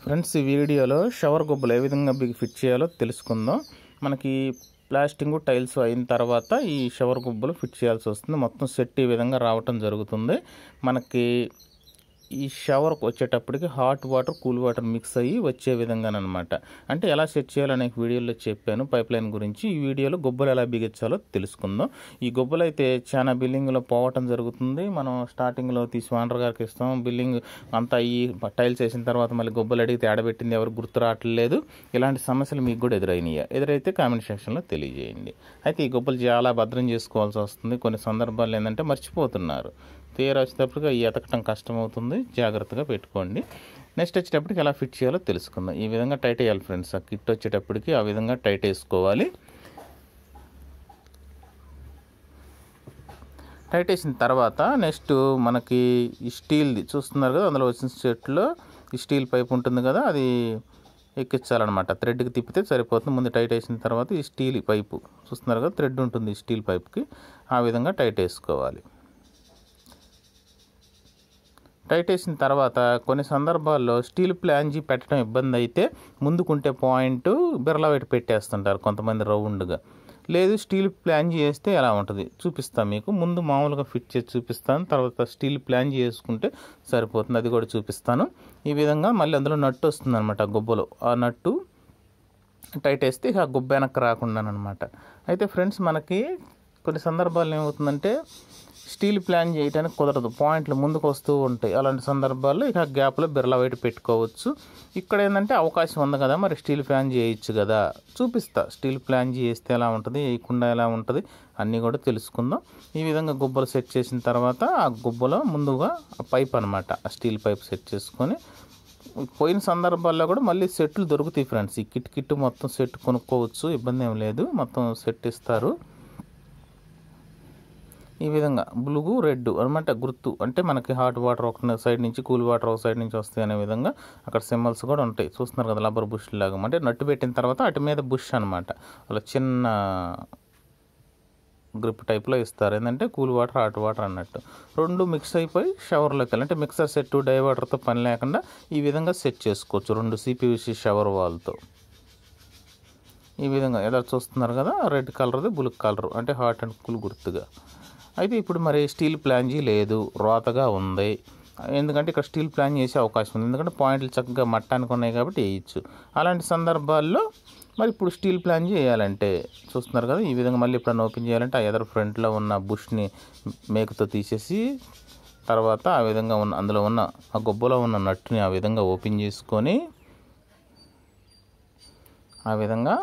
friends ఈ వీడియోలో shower గుబ్బలు ఏ విధంగా బిగ్ ఫిట్ చేయాలో తెలుసుకుందాం మనకి ప్లాస్టింగ్ టైల్స్ అయిన తర్వాత ఈ షవర్ గుబ్బలు ఫిట్ చేయాల్సి వస్తుంది మొత్తం సెట్ ఈ విధంగా రావటం జరుగుతుంది మనకి ఈ షవర్కి వచ్చేటప్పటికి hot water cool water mix అయ్యి వచ్చే విధంగానమాట అంటే ఎలా సెట్ చేయాలనే వీడియోలో చెప్పాను పైప్ లైన్ గురించి ఈ వీడియోలో గొబ్బలు ఎలా బిగించాలో తెలుసుకుందాం ఈ గొబ్బలు అయితే చాలా బిల్డింగ్లో పోవటం జరుగుతుంది మనం స్టార్టింగ్లో తీసి ఓనర్ గారికి ఇస్తాం బిల్డింగ్ అంతా అయ్యి టైల్స్ వేసిన తర్వాత మళ్ళీ గొబ్బలు అడిగితే ఆడబెట్టింది ఎవరు గుర్తు రావట్లేదు ఇలాంటి సమస్యలు మీకు కూడా ఎదురైనాయి ఎదురైతే కామెంట్ సెక్షన్లో తెలియజేయండి అయితే ఈ గొబ్బలు చాలా భద్రం చేసుకోవాల్సి వస్తుంది కొన్ని సందర్భాలు ఏంటంటే మర్చిపోతున్నారు తీరా వచ్చేటప్పటికి ఈ ఎతకటం కష్టం అవుతుంది జాగ్రత్తగా పెట్టుకోండి నెక్స్ట్ వచ్చేటప్పటికి ఎలా ఫిట్ చేయాలో తెలుసుకుందాం ఈ విధంగా టైట్ వేయాలి ఫ్రెండ్స్ ఆ కిట్ వచ్చేటప్పటికి ఆ విధంగా టైట్ వేసుకోవాలి టైట్ వేసిన తర్వాత నెక్స్ట్ మనకి ఈ స్టీల్ది చూస్తున్నారు కదా అందులో వచ్చిన సెట్లో ఈ స్టీల్ పైప్ ఉంటుంది కదా అది ఎక్కించాలన్నమాట థ్రెడ్కి తిప్పితే సరిపోతుంది ముందు టైట్ వేసిన తర్వాత ఈ స్టీల్ పైపు చూస్తున్నారు కదా థ్రెడ్ ఉంటుంది ఈ స్టీల్ పైప్కి ఆ విధంగా టైట్ వేసుకోవాలి టైట్ వేసిన తర్వాత కొన్ని సందర్భాల్లో స్టీల్ ప్లాంజీ పెట్టడం ఇబ్బంది అయితే ముందుకుంటే పాయింట్ బిర్లా పెట్టి పెట్టేస్తుంటారు కొంతమంది రౌండ్గా లేదు స్టీల్ ప్లాంజీ వేస్తే ఎలా ఉంటుంది చూపిస్తాను మీకు ముందు మామూలుగా ఫిట్ చేసి చూపిస్తాను తర్వాత స్టీల్ ప్లాంజీ వేసుకుంటే సరిపోతుంది అది కూడా చూపిస్తాను ఈ విధంగా మళ్ళీ అందులో నట్టు వస్తుంది అనమాట గుబ్బలో ఆ నట్టు టైట్ వేస్తే ఇక గుబ్బ వెనక్కి రాకుండా అనమాట అయితే ఫ్రెండ్స్ మనకి కొన్ని సందర్భాల్లో ఏమవుతుందంటే స్టీల్ ప్లాన్ చేయడానికి కుదరదు పాయింట్లు ముందుకు వస్తూ ఉంటాయి అలాంటి సందర్భాల్లో ఇక గ్యాప్లో బిర్లా వైట్ పెట్టుకోవచ్చు ఇక్కడ ఏంటంటే అవకాశం ఉంది కదా మరి స్టీల్ ప్లాన్ చేయొచ్చు కదా చూపిస్తా స్టీల్ ప్లాన్ చేస్తే ఎలా ఉంటుంది వేయకుండా ఎలా ఉంటుంది అన్నీ కూడా తెలుసుకుందాం ఈ విధంగా గుబ్బలు సెట్ చేసిన తర్వాత ఆ గుబ్బలో ముందుగా పైప్ అనమాట స్టీల్ పైప్ సెట్ చేసుకొని పోయిన సందర్భాల్లో కూడా మళ్ళీ సెట్లు దొరుకుతాయి ఫ్రెండ్స్ ఈ కిట్ కిట్ మొత్తం సెట్ కొనుక్కోవచ్చు ఇబ్బంది ఏం లేదు మొత్తం సెట్ ఇస్తారు ఈ విధంగా బ్లూ రెడ్ అనమాట గుర్తు అంటే మనకి హాట్ వాటర్ ఒక సైడ్ నుంచి కూల్ వాటర్ ఒక సైడ్ నుంచి వస్తాయి అనే విధంగా అక్కడ సింబల్స్ కూడా ఉంటాయి చూస్తున్నారు కదా రబ్బర్ బుష్ లాగా అంటే నట్టు పెట్టిన తర్వాత అటు మీద బుష్ అనమాట అలా చిన్న గ్రిప్ టైప్లో ఇస్తారు ఏంటంటే కూల్ వాటర్ హాట్ వాటర్ అన్నట్టు రెండు మిక్స్ అయిపోయి షవర్లోకి వెళ్ళి అంటే మిక్సర్ సెట్ డైవర్టర్తో పని లేకుండా ఈ విధంగా సెట్ చేసుకోవచ్చు రెండు సిపివిసి షవర్ వాల్తో ఈ విధంగా ఎలా చూస్తున్నారు కదా రెడ్ కలర్ది బులుక్ కలర్ అంటే హాట్ అండ్ కూల్ గుర్తుగా అయితే ఇప్పుడు మరి స్టీల్ ప్లాంజీ లేదు రోతగా ఉంది ఎందుకంటే ఇక్కడ స్టీల్ ప్లాన్ చేసే అవకాశం ఉంది ఎందుకంటే పాయింట్లు చక్కగా మట్టానికి ఉన్నాయి కాబట్టి వేయచ్చు అలాంటి సందర్భాల్లో మరి ఇప్పుడు స్టీల్ ప్లాన్ చేయాలంటే చూస్తున్నారు కదా ఈ విధంగా మళ్ళీ ఎప్పుడైనా ఓపెన్ చేయాలంటే ఆ ఎదరు ఫ్రంట్లో ఉన్న బుష్ని మేకుతో తీసేసి తర్వాత ఆ విధంగా ఉన్న అందులో ఉన్న ఆ గొబ్బలో ఉన్న నట్టుని ఆ విధంగా ఓపెన్ చేసుకొని ఆ విధంగా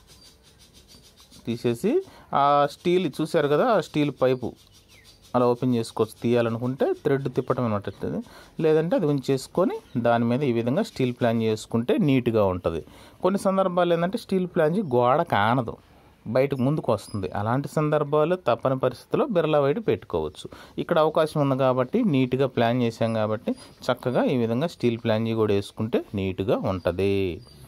తీసేసి ఆ స్టీల్ చూశారు కదా ఆ స్టీల్ పైపు అలా ఓపెన్ చేసుకోవచ్చు తీయాలనుకుంటే థ్రెడ్ తిప్పటం అనమాట లేదంటే అది ఉంచేసుకొని దాని మీద ఈ విధంగా స్టీల్ ప్లాన్ చేసుకుంటే నీట్గా ఉంటుంది కొన్ని సందర్భాలు ఏంటంటే స్టీల్ ప్లాన్ గోడ కానదు బయటకు ముందుకు వస్తుంది అలాంటి సందర్భాలు తప్పని పరిస్థితుల్లో బిర్లా వైట్ పెట్టుకోవచ్చు ఇక్కడ అవకాశం ఉంది కాబట్టి నీట్గా ప్లాన్ చేసాం కాబట్టి చక్కగా ఈ విధంగా స్టీల్ ప్లాన్ కూడా వేసుకుంటే నీట్గా ఉంటుంది